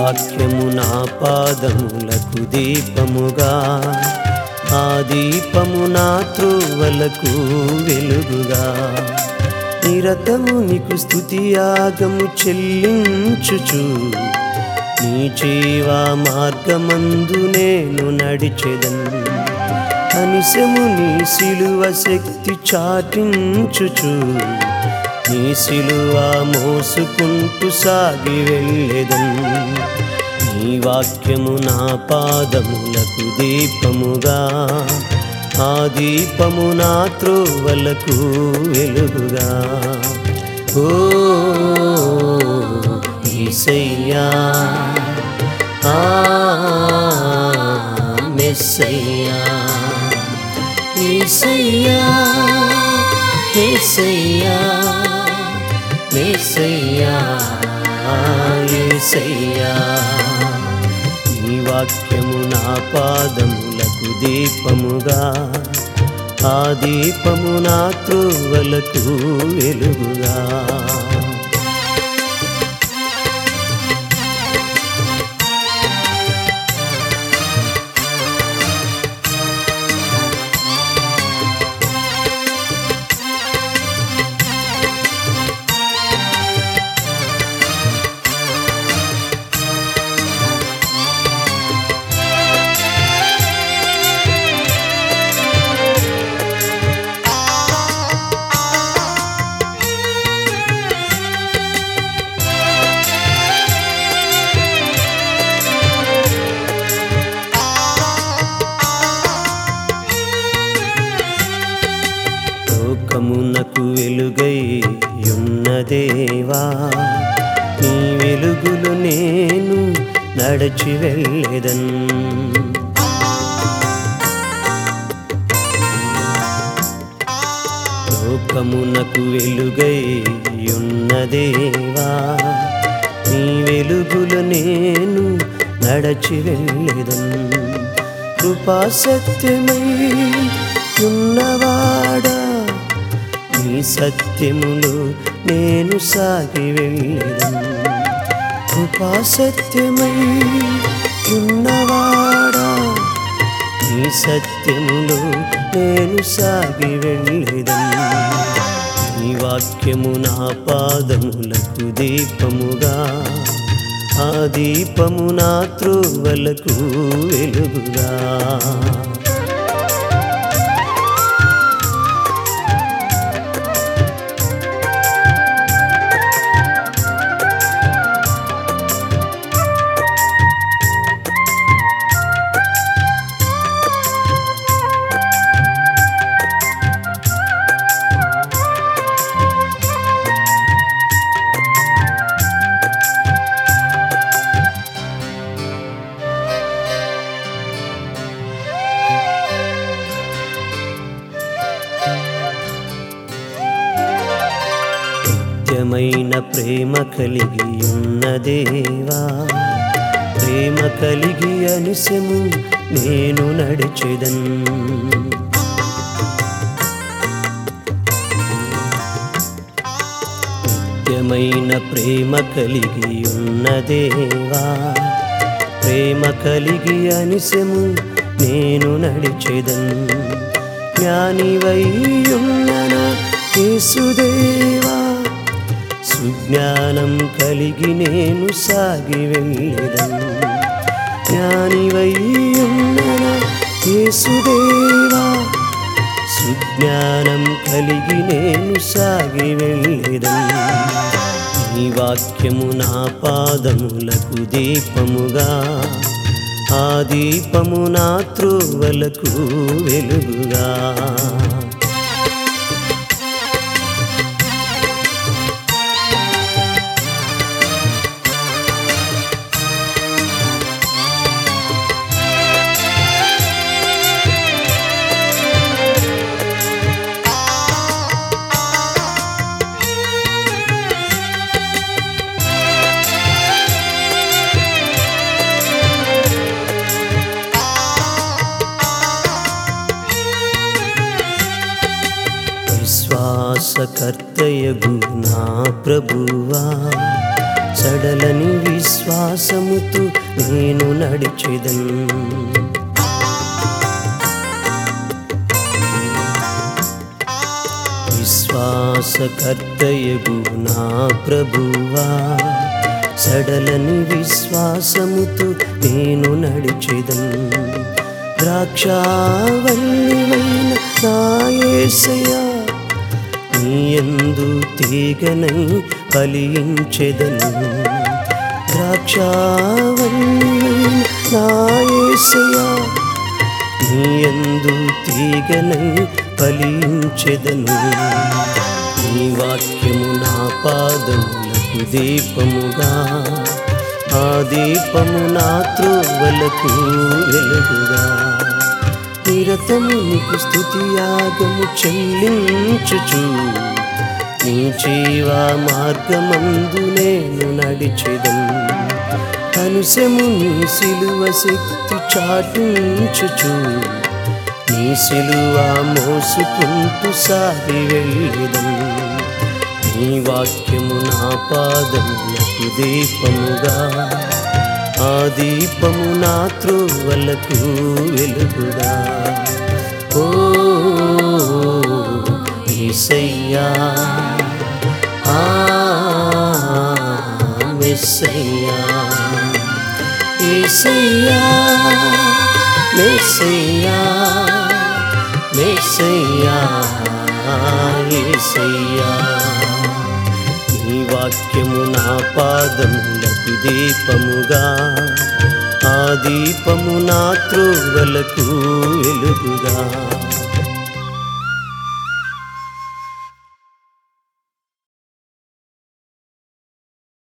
వాక్యము నా పాదములకు దీపముగా ఆ దీపము నా త్రోవలకు వెలుగుగా నిరతము నీకు స్తుతియాగము చెల్లించుచు నీ జీవా మార్గమందు నేను నడిచెదను కనిసము నీ సిలువ శక్తి చాటించుచు నీ సిలువ మోసుకుంటూ సాగి వెళ్ళెదన్ నీ వాక్యము నా పాదములకు దీపముగా ఆ దీపము నా త్రోవలకు వెలుగుగా ఓ ఈసయ్యా ఆ మెస్సయ్యా ఈసయ్యా ఏసయ్యా ఏసయ్యా ఏసయ్యా ఈ వాక్యము నా పాదములకు దీపముగా ఆ దీపము నా త్రోవలకు వెలుగుగా లోకమునకు వెలుగై ఉన్నదేవా నీ వెలుగులు నేను నడచి వెళ్ళెదన్ లోకమునకు వెలుగై ఉన్నదేవా నీ వెలుగులు నేను నడచి వెళ్ళెదన్ కృపా సత్యమై ఉన్నవాడా నీ సత్యములో నేను సాగి వెళ్ళెదను కృపా సత్యమై ఉన్నవాడా నీ సత్యములో నేను సాగి వెళ్ళెదను నీ వాక్యము నా పాదములకు దీపముగా ఆ దీపము నా త్రోవలకు వెలుగుగా నిత్యమైన ప్రేమ కలిగి ఉన్నదేవా ప్రేమ కలిగి అనిసము నేను నడిచెదన్ నిత్యమైన ప్రేమ కలిగి ఉన్నదేవా ప్రేమ కలిగి అనిసము నేను నడిచెదన్ జ్ఞానివై ఉన్నన యేసుదేవా సుజ్ఞానం కలిగి నేను సాగి వెళ్ళెదను జ్ఞానివై ఉన్నన యేసుదేవా సుజ్ఞానం కలిగి నేను సాగి వెళ్ళెదను నీ వాక్యము నా పాదములకు దీపముగా ఆ దీపము నా త్రోవలకు వెలుగుగా విశ్వాసకర్తయగు నా ప్రభువా సడలని విశ్వాసముతో నేను నడిచెదను విశ్వాసకర్తయగు నా ప్రభువా సడలని విశ్వాసముతో నేను నడిచెదను ద్రాక్షావల్లివైన నా యేసయ్యా నీయందు తీగనై ఫలించెదను ద్రాక్షావల్లివైన నా యేసయ్యా నీయందు తీగనై ఫలించెదను నీ వాక్యము నా పాదములకు దీపముగా ఆ దీపము నా త్రోవలకు వెలుగుగా నిరతము నీకు స్థుతి యాగము చెల్లించుచు నీ జీవా మార్గమందు నేను నడిచెదను అనుసము నీ సిలువ శక్తి చాటించుచు నీ సిలువ మోసుకుంటూ సాగి వెళ్ళిదం నీ వాక్యము నా పాదములకు దీపముగా ఆ దీపము నా త్రోవలకు వెలుగుగా ఓ ఈసయ్యా ఆ మెస్సయ్యా ఈసయ్యా మెస్సయ్యా మెస్సయ్యా ఈసయ్యా నీ వాక్యము నా పాదములకు దీపముగా ఆ దీపము నా త్రోవలకు వెలుగుగా